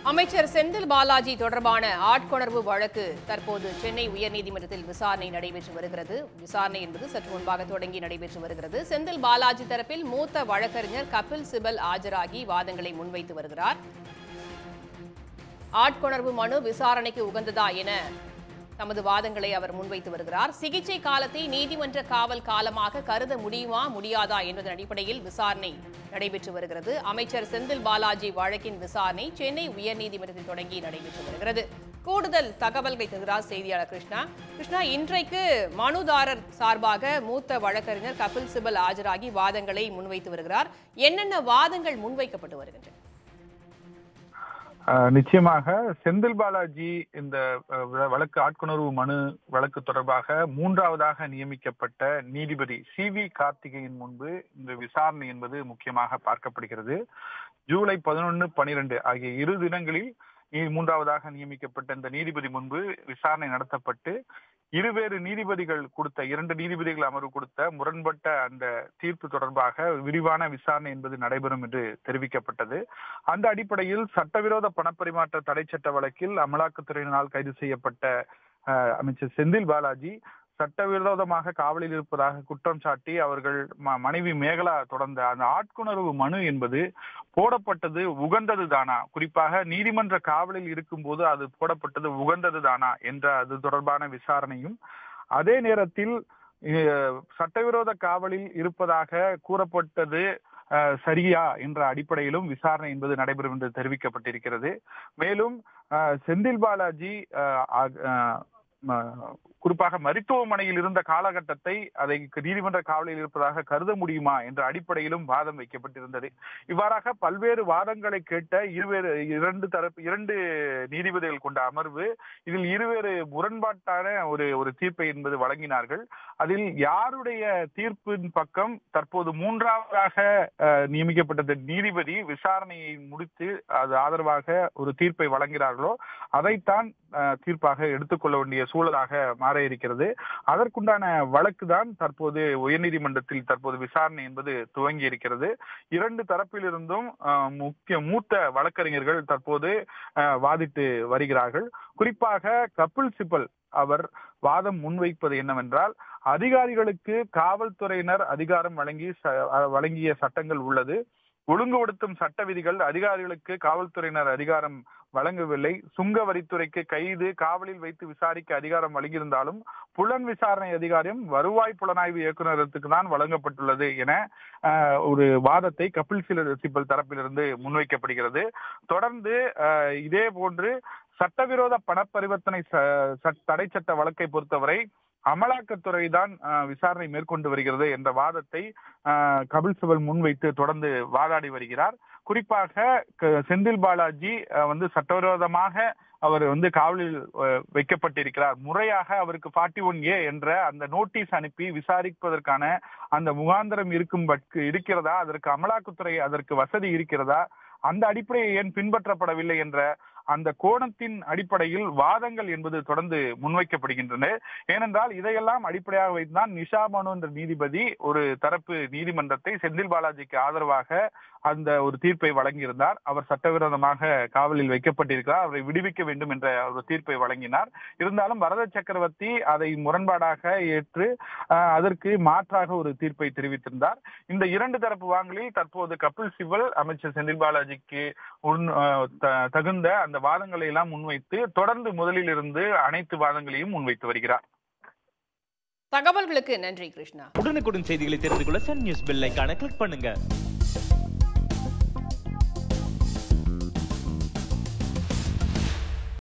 அமைச்சர் செந்தில் பாலாஜி தொடர்பான ஆட்கொணர்வு வழக்கு தற்போது சென்னை உயர்நீதிமன்றத்தில் விசாரணை நடைபெற்று வருகிறது விசாரணை என்பது சற்று முன்பாக தொடங்கி நடைபெற்று வருகிறது செந்தில் பாலாஜி தரப்பில் மூத்த வழக்கறிஞர் கபில் சிபல் ஆஜராகி வாதங்களை முன்வைத்து வருகிறார் ஆட்கொணர்வு மனு விசாரணைக்கு உகந்ததா என தமது வாதங்களை அவர் முன்வைத்து வருகிறார் சிகிச்சை காலத்தை நீதிமன்ற காவல் காலமாக கருத முடியுமா முடியாதா என்பதன் அடிப்படையில் விசாரணை நடைபெற்று வருகிறது அமைச்சர் செந்தில் பாலாஜி வழக்கின் விசாரணை சென்னை உயர்நீதிமன்றத்தில் தொடங்கி நடைபெற்று வருகிறது கூடுதல் தகவல்களை தருகிறார் செய்தியாளர் கிருஷ்ணா கிருஷ்ணா இன்றைக்கு மனுதாரர் சார்பாக மூத்த வழக்கறிஞர் கபில் சிபல் ஆஜராகி வாதங்களை முன்வைத்து வருகிறார் என்னென்ன வாதங்கள் முன்வைக்கப்பட்டு வருகின்றன ஆஹ் நிச்சயமாக செந்தில் பாலாஜி இந்த அஹ், வ- வழக்கு ஆட்கொணர்வு மனு வழக்கு தொடர்பாக மூன்றாவதாக நியமிக்கப்பட்ட நீதிபதி சி வி கார்த்திகேயன் முன்பு இந்த விசாரணை என்பது முக்கியமாக பார்க்கப்படுகிறது ஜூலை பதினொன்னு பனிரெண்டு ஆகிய இரு தினங்களில் இ- மூன்றாவதாக நியமிக்கப்பட்ட இந்த நீதிபதி முன்பு விசாரணை நடத்தப்பட்டு இருவேறு நீதிபதிகள் கொடுத்த இரண்டு நீதிபதிகள் அமர்வு கொடுத்த முரண்பட்ட அந்த தீர்ப்பு தொடர்பாக விரிவான விசாரணை என்பது நடைபெறும் என்று தெரிவிக்கப்பட்டது அந்த அடிப்படையில் சட்டவிரோத பணப்பரிமாற்ற தடை சட்ட வழக்கில் அமலாக்கத்துறையினால் கைது செய்யப்பட்ட அஹ், அமைச்சர் செந்தில் பாலாஜி சட்டவிரோதமாக காவலில் இருப்பதாக குற்றம் சாட்டி அவர்கள் ம- மனைவி மேகலா தொடர்ந்த அந்த ஆட்கொணர்வு மனு என்பது போடப்பட்டது உகந்தது தானா குறிப்பாக நீதிமன்ற காவலில் இருக்கும்போது அது போடப்பட்டது உகந்தது தானா என்ற அது தொடர்பான விசாரணையும் அதே நேரத்தில் அஹ், சட்டவிரோத காவலில் இருப்பதாக கூறப்பட்டது அஹ், சரியா என்ற அடிப்படையிலும் விசாரணை என்பது நடைபெறும் என்று தெரிவிக்கப்பட்டிருக்கிறது மேலும் அஹ், செந்தில் பாலாஜி அஹ், அ- அஹ், ம- குறிப்பாக மருத்துவமனையில் இருந்த காலகட்டத்தை அதை நீதிமன்ற காவலில் இருப்பதாக கருத முடியுமா என்ற அடிப்படையிலும் வாதம் வைக்கப்பட்டிருந்தது இவ்வாறாக பல்வேறு வாதங்களை கேட்ட இருவேறு இரண்டு தரப்பு இரண்டு நீதிபதிகள் கொண்ட அமர்வு இதில் இருவேறு முரண்பாட்டான ஒரு ஒரு தீர்ப்பை என்பது வழங்கினார்கள் அதில் யாருடைய தீர்ப்பின் பக்கம் தற்போது மூன்றாவதாக அஹ், நியமிக்கப்பட்ட இந்த நீதிபதி விசாரணையை முடித்து அது ஆதரவாக ஒரு தீர்ப்பை வழங்கிறார்களோ அதைத்தான் அஹ், தீர்ப்பாக எடுத்துக்கொள்ள வேண்டிய சூழலாக மாற இருக்கிறது அதற்குண்டான வழக்கு தான் தற்போது உயர்நீதிமன்றத்தில் தற்போது விசாரணை என்பது துவங்கி இருக்கிறது இரண்டு தரப்பிலிருந்தும் அஹ், முக்கிய மூத்த வழக்கறிஞர்கள் தற்போது அஹ், வாதிட்டு வருகிறார்கள் குறிப்பாக கபில் சிபல் அவர் வாதம் முன்வைப்பது என்னவென்றால் அதிகாரிகளுக்கு காவல்துறையினர் அதிகாரம் வழங்கி ச- அஹ், வழங்கிய சட்டங்கள் உள்ளது ஒழுங்குபடுத்தும் சட்ட விதிகள் அதிகாரிகளுக்கு காவல்துறையினர் அதிகாரம் வழங்கவில்லை சுங்க வரித்துறைக்கு கைது காவலில் வைத்து விசாரிக்க அதிகாரம் வழங்கியிருந்தாலும் புலன் விசாரணை அதிகாரம் வருவாய் புலனாய்வு இயக்குநரகத்துக்கு தான் வழங்கப்பட்டுள்ளது என ஆஹ், ஒரு வாதத்தை கபில் சில- சிபல் தரப்பிலிருந்து முன்வைக்கப்படுகிறது தொடர்ந்து ஆஹ், இதே போன்று சட்டவிரோத பணப்பரிவர்த்தனை ச- சட்- தடை சட்ட வழக்கை பொறுத்தவரை அமலாக்கத்துறை தான் ஆஹ், விசாரணை மேற்கொண்டு வருகிறது என்ற வாதத்தை ஆஹ், கபில் சிபல் முன்வைத்து தொடர்ந்து வாதாடி வருகிறார் குறிப்பாக க- செந்தில் பாலாஜி ஆஹ், வந்து சட்டவிரோதமாக அவர் வந்து காவலில் ஆஹ், வைக்கப்பட்டிருக்கிறார் முறையாக அவருக்கு ஃபார்ட்டி ஒன் ஏ என்ற அந்த நோட்டீஸ் அனுப்பி விசாரிப்பதற்கான அந்த முகாந்திரம் இருக்கும் பட்கு இருக்கிறதா அதற்கு அமலாக்கத்துறை அதற்கு வசதி இருக்கிறதா அந்த அடிப்படையை ஏன் பின்பற்றப்படவில்லை என்ற அந்த கோணத்தின் அடிப்படையில் வாதங்கள் என்பது தொடர்ந்து முன்வைக்கப்படுகின்றன ஏனென்றால் இதையெல்லாம் அடிப்படையாக வைத்துதான் நிஷா மனு என்ற நீதிபதி ஒரு தரப்பு நீதிமன்றத்தை செந்தில் பாலாஜிக்கு ஆதரவாக அந்த ஒரு தீர்ப்பை வழங்கியிருந்தார் அவர் சட்டவிரோதமாக காவலில் வைக்கப்பட்டிருக்கிறார் அவரை விடுவிக்க வேண்டும் என்ற ஒரு தீர்ப்பை வழங்கினார் இருந்தாலும் வரத சக்கரவர்த்தி அதை முரண்பாடாக ஏற்று ஆஹ், அதற்கு மாற்றாக ஒரு தீர்ப்பை தெரிவித்திருந்தார் இந்த இரண்டு தரப்பு வாங்கலில் தற்போது கபில் சிபல் அமைச்சர் செந்தில் பாலாஜிக்கு உன் ஆஹ், த- தகுந்த அந்த வாதங்களை எல்லாம் முன்வைத்து தொடர்ந்து முதலில் இருந்து அனைத்து வாதங்களையும் முன்வைத்து வருகிறார் தகவல்களுக்கு நன்றி கிருஷ்ணா உடனுக்குடன் செய்திகளை தெரிந்து கொள்ள சன் நியூஸ் பெல் ஐகானை கிளிக் பண்ணுங்க